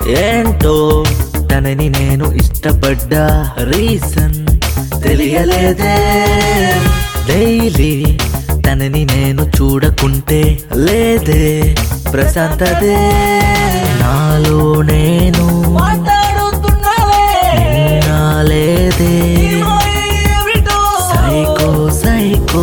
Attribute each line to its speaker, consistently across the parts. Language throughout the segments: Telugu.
Speaker 1: ఏంటో తనని నేను ఇష్టపడ్డా రీజన్ తెలియలేదే డైలీ తనని నేను చూడకుంటే లేదే ప్రశాంతదే నాలో నేను నిన్నా లేదే సైకో సైకో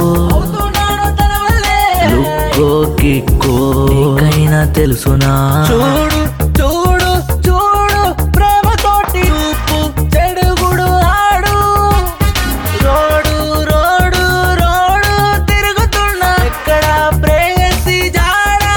Speaker 1: లుక్కో కిక్కో నీకైనా తెలుసునా
Speaker 2: చూడు చూడు చూడు ప్రేమతోటి చూపు చెడుగుడు ఆడు రోడు రోడు రోడు తిరుగుతున్నా ఎక్కడ ప్రేయసి జాడా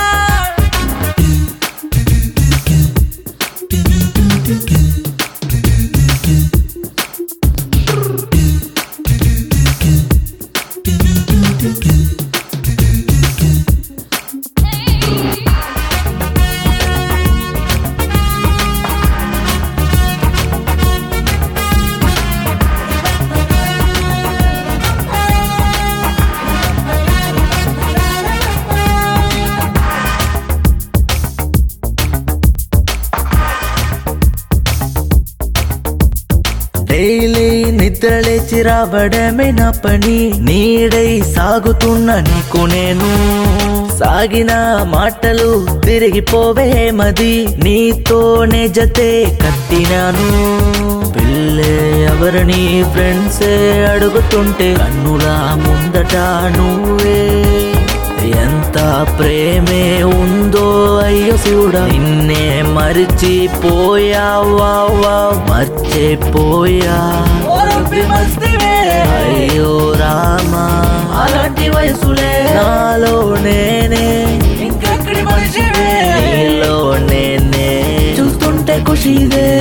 Speaker 1: డైలీ నిద్రలేచి రావడమే నా పని నీడై సాగుతున్న నీకు నేను సాగిన మాటలు తిరిగిపోవే మది నీతోనే జతే కట్టినాను పిల్లే ఎవరిని ఫ్రెండ్సే అడుగుతుంటే కన్నుల ముందట నువ్వే ఎంత ప్రేమే ఉందో అయ్యో శివుడా నిన్నే మరిచిపోయావా వా, మర్చిపోయా
Speaker 2: ఓరబ్బి మస్తివే
Speaker 1: అయ్యో రామా
Speaker 2: అలాంటి వయసులే
Speaker 1: నాలో నేనే
Speaker 2: ఇంకెక్కడి మనిషివే
Speaker 1: నీలో నేనే చూస్తుంటే ఖుషిదే